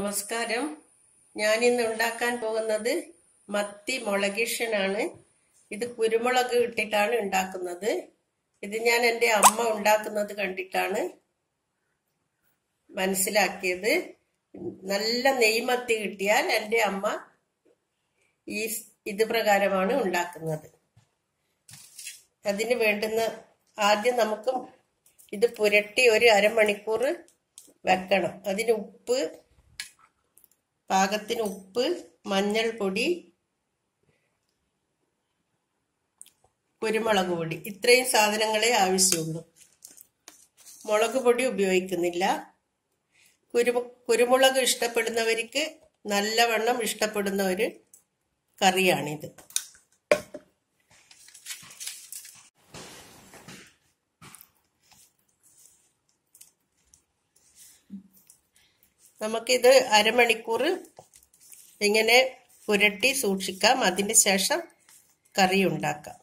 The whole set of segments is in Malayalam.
നമസ്കാരം ഞാൻ ഇന്ന് ഉണ്ടാക്കാൻ പോകുന്നത് മത്തി മുളകിഷനാണ് ഇത് കുരുമുളക് ഇട്ടിട്ടാണ് ഉണ്ടാക്കുന്നത് ഇത് ഞാൻ എൻ്റെ അമ്മ ഉണ്ടാക്കുന്നത് കണ്ടിട്ടാണ് മനസ്സിലാക്കിയത് നല്ല നെയ്മത്തി കിട്ടിയാൽ എൻ്റെ അമ്മ ഈ ഇത് പ്രകാരമാണ് ഉണ്ടാക്കുന്നത് അതിന് വേണ്ടുന്ന ആദ്യം നമുക്ക് ഇത് പുരട്ടി ഒരു അരമണിക്കൂർ വെക്കണം അതിന് ഉപ്പ് പാകത്തിന് ഉപ്പ് മഞ്ഞൾപ്പൊടി കുരുമുളക് പൊടി ഇത്രയും സാധനങ്ങളെ ആവശ്യമുള്ളൂ മുളക് പൊടി ഉപയോഗിക്കുന്നില്ല കുരു കുരുമുളക് ഇഷ്ടപ്പെടുന്നവർക്ക് നല്ലവണ്ണം ഇഷ്ടപ്പെടുന്ന ഒരു കറിയാണിത് നമുക്കിത് അരമണിക്കൂർ ഇങ്ങനെ പുരട്ടി സൂക്ഷിക്കാം അതിന് ശേഷം കറി ഉണ്ടാക്കാം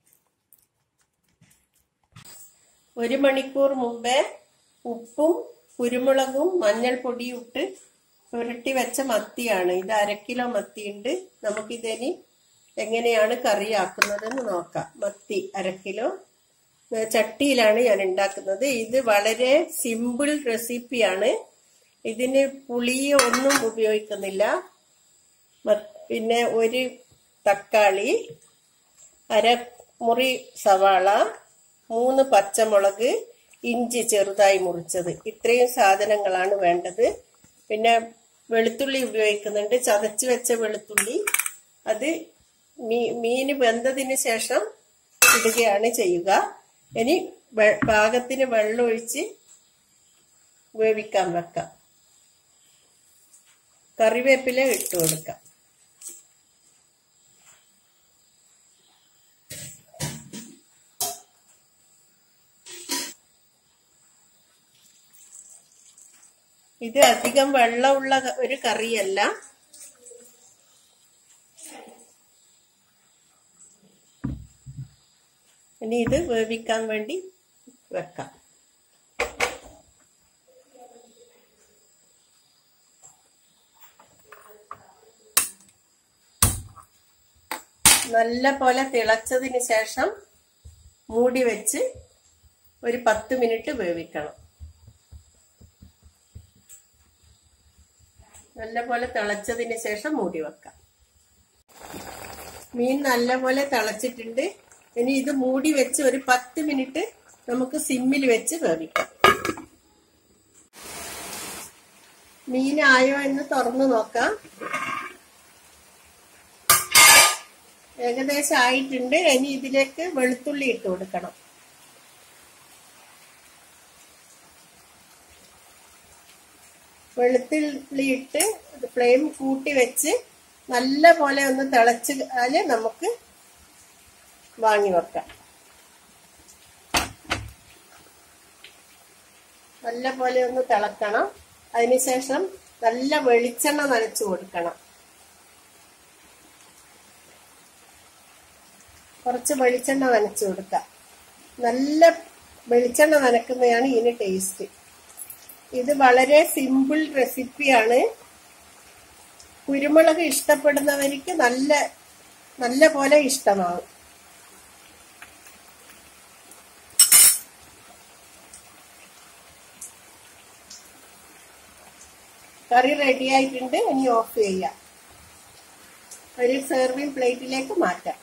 ഒരു മണിക്കൂർ മുമ്പേ ഉപ്പും കുരുമുളകും മഞ്ഞൾപ്പൊടിയും ഇട്ട് പുരട്ടി വെച്ച മത്തിയാണ് ഇത് അര കിലോ മത്തിയുണ്ട് നമുക്കിതിനി എങ്ങനെയാണ് കറിയാക്കുന്നതെന്ന് നോക്കാം മത്തി അര കിലോ ചട്ടിയിലാണ് ഞാൻ ഉണ്ടാക്കുന്നത് ഇത് വളരെ സിമ്പിൾ റെസിപ്പിയാണ് ഇതിന് പുളിയോ ഒന്നും ഉപയോഗിക്കുന്നില്ല പിന്നെ ഒരു തക്കാളി അരമുറി സവാള മൂന്ന് പച്ചമുളക് ഇഞ്ചി ചെറുതായി മുറിച്ചത് ഇത്രയും സാധനങ്ങളാണ് വേണ്ടത് പിന്നെ വെളുത്തുള്ളി ഉപയോഗിക്കുന്നുണ്ട് ചതച്ച് വെച്ച വെളുത്തുള്ളി അത് മീ മീന് വെന്തതിന് ശേഷം ഇടുകയാണ് ചെയ്യുക ഇനി പാകത്തിന് വെള്ളം ഒഴിച്ച് വേവിക്കാൻ വെക്കാം കറിവേപ്പില ഇട്ട് കൊടുക്കാം ഇത് അധികം വെള്ളമുള്ള ഒരു കറിയല്ല ഇനി ഇത് വേവിക്കാൻ വേണ്ടി വെക്കാം നല്ല പോലെ തിളച്ചതിന് ശേഷം മൂടി വെച്ച് ഒരു പത്ത് മിനിറ്റ് വേവിക്കണം നല്ല പോലെ തിളച്ചതിന് ശേഷം മൂടി വെക്കാം മീൻ നല്ല പോലെ തിളച്ചിട്ടുണ്ട് ഇനി ഇത് മൂടി വെച്ച് ഒരു പത്ത് മിനിറ്റ് നമുക്ക് സിമ്മിൽ വെച്ച് വേവിക്കാം മീനായോ എന്ന് തുറന്നു നോക്കാം ഏകദേശം ആയിട്ടുണ്ട് ഇനി ഇതിലേക്ക് വെളുത്തുള്ളി ഇട്ട് കൊടുക്കണം വെളുത്തുള്ളി ഇട്ട് ഫ്ലെയിം കൂട്ടി വെച്ച് നല്ല പോലെ ഒന്ന് തിളച്ചാല് നമുക്ക് വാങ്ങി വെക്കാം നല്ല പോലെ ഒന്ന് തിളക്കണം അതിനുശേഷം നല്ല വെളിച്ചെണ്ണ നനച്ചു കൊടുക്കണം കുറച്ച് വെളിച്ചെണ്ണ നനച്ചു കൊടുക്കാം നല്ല വെളിച്ചെണ്ണ നനക്കുന്നതാണ് ഇതിന് ടേസ്റ്റ് ഇത് വളരെ സിമ്പിൾ റെസിപ്പിയാണ് കുരുമുളക് ഇഷ്ടപ്പെടുന്നവർക്ക് നല്ല നല്ല പോലെ ഇഷ്ടമാവും കറി റെഡി ആയിട്ടുണ്ട് ഇനി ഓഫ് ചെയ്യാം ഒരു സെർവിങ് പ്ലേറ്റിലേക്ക് മാറ്റാം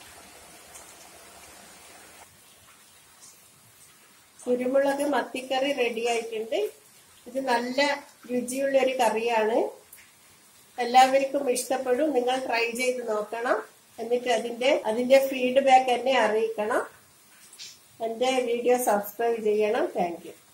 കുരുമുളക് മത്തിക്കറി റെഡി ആയിട്ടുണ്ട് ഇത് നല്ല രുചിയുള്ള ഒരു കറിയാണ് എല്ലാവർക്കും ഇഷ്ടപ്പെടും നിങ്ങൾ ട്രൈ ചെയ്ത് നോക്കണം എന്നിട്ട് അതിന്റെ അതിന്റെ ഫീഡ്ബാക്ക് എന്നെ അറിയിക്കണം എന്റെ വീഡിയോ സബ്സ്ക്രൈബ് ചെയ്യണം താങ്ക്